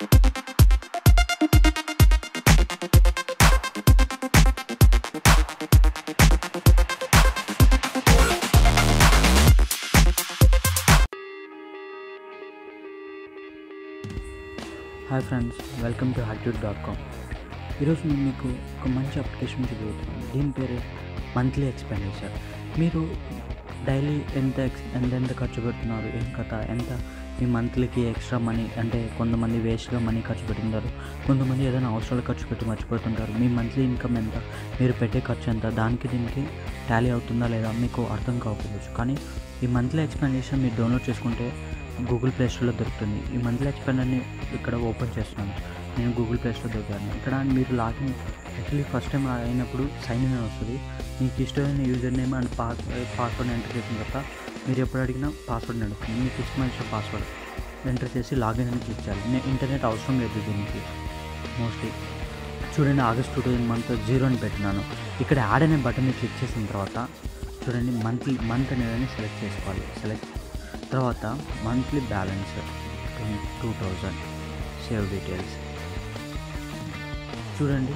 hi friends welcome to hotute dot com ఈరోజు నేను మీకు ఒక మంచి అప్లికేషన్ చూపిస్తున్నాను దీని పేరు మంత్లీ ఎక్స్పెండిచర్ మీరు డైలీ ఎంత ఎక్స్ ఎంతెంత ఖర్చు పెడుతున్నారు ఏం కథ ఎంత మీ మంత్లీకి ఎక్స్ట్రా మనీ అంటే కొంతమంది వేస్ట్గా మనీ ఖర్చు పెడుతుంటారు కొంతమంది ఏదైనా అవసరాలు ఖర్చు పెట్టి మర్చిపోతుంటారు మీ మంత్లీ ఇన్కమ్ ఎంత మీరు పెట్టే ఖర్చు ఎంత దానికి దీనికి టాలీ అవుతుందా లేదా మీకు అర్థం కాకపోవచ్చు కానీ ఈ మంత్లీ ఎక్స్పెండిచర్ మీరు డౌన్లోడ్ చేసుకుంటే గూగుల్ ప్లే స్టోర్లో దొరుకుతుంది ఈ మంత్లీ ఎక్స్పెండర్ని ఇక్కడ ఓపెన్ చేస్తున్నాను నేను గూగుల్ ప్లే స్టోర్ దొరికాను ఇక్కడ మీరు లాగిన్ యాక్చువల్లీ ఫస్ట్ టైం అయినప్పుడు సైన్ ఇన్ అని వస్తుంది మీకు ఇష్టమైన user name and pass password enter చేసిన తర్వాత మీరు ఎప్పుడు అడిగినా పాస్వర్డ్ అడుగుతుంది మీకు ఇష్టమైన పాస్వర్డ్ ఎంటర్ చేసి లాగిన్ అని క్లిక్ చేయాలి నేను ఇంటర్నెట్ అవసరం లేదు దీనికి మోస్ట్లీ చూడండి August two thousand month zero అని పెట్టినాను ఇక్కడ యాడ్ అనే బటన్ని క్లిక్ చేసిన తర్వాత చూడండి మంత్లీ మంత్ అనేది సెలెక్ట్ చేసుకోవాలి సెలెక్ట్ తర్వాత monthly balance two thousand save details చూడండి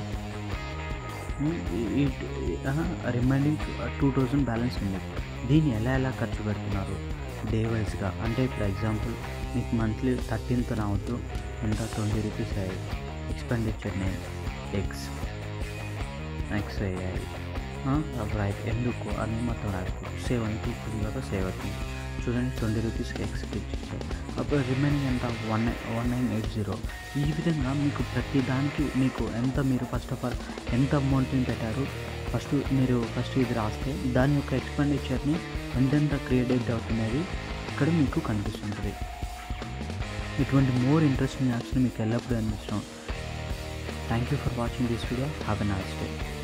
రిమైండింగ్ టూ థౌజండ్ బ్యాలెన్స్ ఉంది దీన్ని ఎలా ఎలా ఖర్చు పెడుతున్నారు డే వైజ్గా అంటే ఇప్పుడు ఎగ్జాంపుల్ మీకు మంత్లీ థర్టీన్త్ రావద్దు ఎంత ట్వంటీ రూపీస్ అయ్యాయి ఎక్స్పెండిచర్ నేమ్ ఎక్స్ ఎక్స్ అయ్యాయి రైట్ ఎందుకు అని మొత్తం రాసుకోవచ్చు సేవ్ అని తీసుకున్న తర్వాత సేవ్ అవుతుంది చూడండి ట్వంటీ రూపీస్ ఎక్స్ క్లిక్ చేశారు అప్పుడు రిమైనింగ్ ఎంత one one nine eight zero ఈ విధంగా మీకు ప్రతి దానికి మీకు ఎంత మీరు ఫస్ట్ ఆఫ్ ఆల్ ఎంత అమౌంట్ని పెట్టారు ఫస్ట్ మీరు ఫస్ట్ ఇది రాస్తే దాని యొక్క ఎక్స్పెండిచర్ని ఎంతెంత క్రియేట్ అవుతున్నది ఇక్కడ మీకు కనిపిస్తుంటుంది ఇటువంటి మోర్ ఇంట్రెస్టింగ్ యాప్స్ని మీకు ఎల్లప్పుడూ అందిస్తాం thank you for watching this video have a nice day